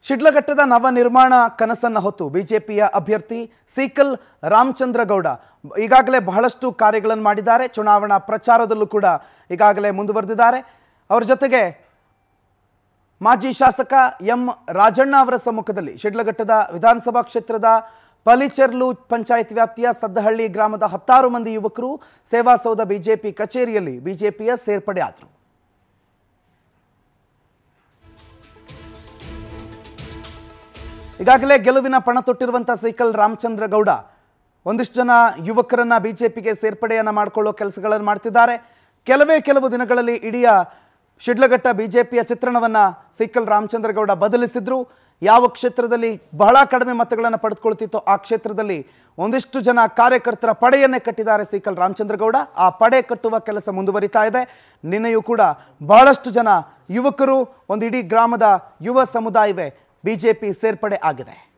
ಶಿಡ್ಲಘಟ್ಟದ ನವ ನಿರ್ಮಾಣ ಕನಸನ್ನ ಹೊತ್ತು ಬಿಜೆಪಿಯ ಅಭ್ಯರ್ಥಿ ಸೀಕಲ್ ರಾಮಚಂದ್ರ ಗೌಡ ಈಗಾಗಲೇ ಬಹಳಷ್ಟು ಕಾರ್ಯಗಳನ್ನು ಮಾಡಿದ್ದಾರೆ ಚುನಾವಣಾ ಪ್ರಚಾರದಲ್ಲೂ ಕೂಡ ಈಗಾಗಲೇ ಮುಂದುವರೆದಿದ್ದಾರೆ ಅವರ ಜೊತೆಗೆ ಮಾಜಿ ಶಾಸಕ ಎಂ ರಾಜಣ್ಣ ಅವರ ಸಮ್ಮುಖದಲ್ಲಿ ಶಿಡ್ಲಘಟ್ಟದ ವಿಧಾನಸಭಾ ಕ್ಷೇತ್ರದ ಪಲಿಚರ್ಲು ಪಂಚಾಯತ್ ವ್ಯಾಪ್ತಿಯ ಸದ್ದಹಳ್ಳಿ ಗ್ರಾಮದ ಹತ್ತಾರು ಮಂದಿ ಯುವಕರು ಸೇವಾಸೌಧ ಬಿಜೆಪಿ ಕಚೇರಿಯಲ್ಲಿ ಬಿಜೆಪಿಯ ಸೇರ್ಪಡೆ ಆದರು ಈಗಾಗಲೇ ಗೆಲುವಿನ ಪಣ ತೊಟ್ಟಿರುವಂಥ ಸೈಕಲ್ ರಾಮಚಂದ್ರ ಗೌಡ ಒಂದಿಷ್ಟು ಜನ ಯುವಕರನ್ನ ಬಿಜೆಪಿಗೆ ಸೇರ್ಪಡೆಯನ್ನ ಮಾಡಿಕೊಳ್ಳೋ ಕೆಲಸಗಳನ್ನು ಮಾಡ್ತಿದ್ದಾರೆ ಕೆಲವೇ ಕೆಲವು ದಿನಗಳಲ್ಲಿ ಇಡೀ ಶಿಡ್ಲಘಟ್ಟ ಬಿಜೆಪಿಯ ಚಿತ್ರಣವನ್ನ ಸೈಕಲ್ ರಾಮಚಂದ್ರ ಗೌಡ ಬದಲಿಸಿದ್ರು ಯಾವ ಕ್ಷೇತ್ರದಲ್ಲಿ ಬಹಳ ಕಡಿಮೆ ಮತಗಳನ್ನು ಪಡೆದುಕೊಳ್ತಿತ್ತೋ ಆ ಕ್ಷೇತ್ರದಲ್ಲಿ ಒಂದಿಷ್ಟು ಜನ ಕಾರ್ಯಕರ್ತರ ಪಡೆಯನ್ನೇ ಕಟ್ಟಿದ್ದಾರೆ ಸೈಕಲ್ ರಾಮಚಂದ್ರ ಗೌಡ ಆ ಪಡೆ ಕಟ್ಟುವ ಕೆಲಸ ಮುಂದುವರಿತಾ ಇದೆ ನಿನ್ನೆಯೂ ಕೂಡ ಬಹಳಷ್ಟು ಜನ ಯುವಕರು ಒಂದು ಇಡೀ ಗ್ರಾಮದ ಯುವ ಸಮುದಾಯವೇ ಬಿಜೆಪಿ ಸೇರ್ಪಡೆ ಆಗಿದೆ